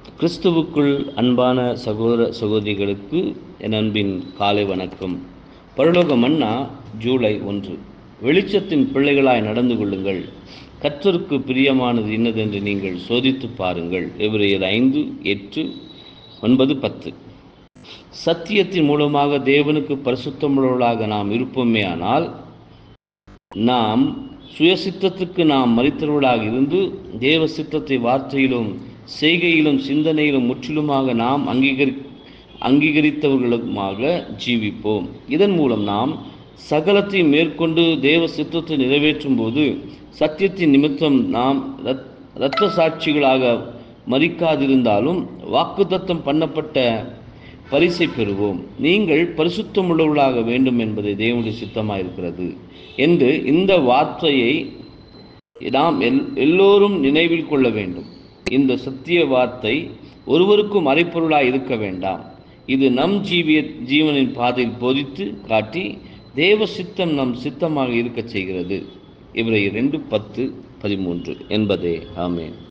கிறிஸ்துவுக்குள் அன்பான சகோதர சகோதரிகளுக்கு என் அன்பின் காலை வணக்கம் பரலோக மன்னா ஜூலை ஒன்று வெளிச்சத்தின் பிள்ளைகளாய் நடந்து கொள்ளுங்கள் கர்த்தருக்கு பிரியமானது இன்னதென்று நீங்கள் சோதித்து பாருங்கள் எபிரேயர் ஐந்து எட்டு ஒன்பது பத்து சத்தியத்தின் மூலமாக தேவனுக்கு பரிசுத்தமுள்ளவர்களாக நாம் இருப்போமே ஆனால் நாம் சுயசித்தத்துக்கு நாம் மறித்தவர்களாக இருந்து தேவ சித்தத்தை வார்த்தையிலும் செய்கையிலும் சிந்தனையிலும் முற்றிலுமாக நாம் அங்கீகரி அங்கீகரித்தவர்களுமாக ஜீவிப்போம் இதன் மூலம் நாம் சகலத்தை மேற்கொண்டு தேவ சித்தத்தை நிறைவேற்றும் போது சத்தியத்தின் நிமித்தம் நாம் இரத்த சாட்சிகளாக மறிக்காதிருந்தாலும் வாக்குத்தத்தம் பண்ணப்பட்ட பரிசை பெறுவோம் நீங்கள் பரிசுத்தமுள்ளவர்களாக வேண்டும் என்பதை தேவனுடைய சித்தமாக இருக்கிறது என்று இந்த வார்த்தையை நாம் எல் எல்லோரும் நினைவில் கொள்ள வேண்டும் இந்த சத்திய வார்த்தை ஒருவருக்கும் மறைப்பொருளாய் இருக்க வேண்டாம் இது நம் ஜீவிய ஜீவனின் பாதையில் போதித்து காட்டி தேவ சித்தம் நம் சித்தமாக இருக்கச் செய்கிறது இவரை ரெண்டு பத்து பதிமூன்று என்பதே ஆமேன்